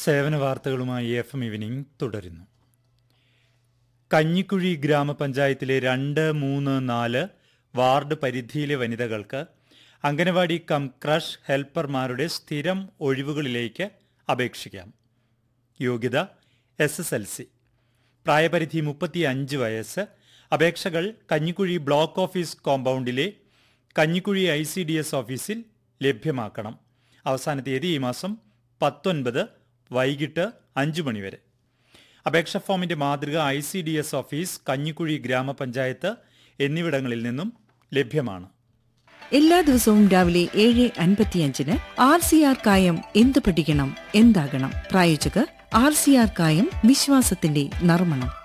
സേവന വാർത്തകളുമായി F M evening തുടരുന്നു കഞ്ഞിക്കുഴി ഗ്രാമപഞ്ചായത്തിലെ രണ്ട് മൂന്ന് നാല് വാർഡ് പരിധിയിലെ വനിതകൾക്ക് അംഗനവാടി കം ക്രഷ് ഹെൽപ്പർമാരുടെ സ്ഥിരം ഒഴിവുകളിലേക്ക് അപേക്ഷിക്കാം യോഗ്യത എസ് എസ് എൽ സി പ്രായപരിധി മുപ്പത്തി അഞ്ച് വയസ്സ് അപേക്ഷകൾ കഞ്ഞിക്കുഴി ബ്ലോക്ക് ഓഫീസ് കോമ്പൗണ്ടിലെ Kanjikuzhi I C D S ഓഫീസിൽ ലഭ്യമാക്കണം അവസാന തീയതി ഈ മാസം പത്തൊൻപത് വൈകിട്ട് അഞ്ച് മണിവരെ അപേക്ഷ ഫോമിന്റെ മാതൃക I C D S office Kanjikuzhi ഗ്രാമപഞ്ചായത്ത് എന്നിവിടങ്ങളിൽ നിന്നും ലഭ്യമാണ് എല്ലാ ദിവസവും രാവിലെ ഏഴ് അൻപത്തിയഞ്ചിന് ആർ സി ആർ കായം എന്ത് പഠിക്കണം എന്താകണം പ്രായോജകർ ആർ സി ആർ കായം വിശ്വാസത്തിന്റെ നർമ്മണം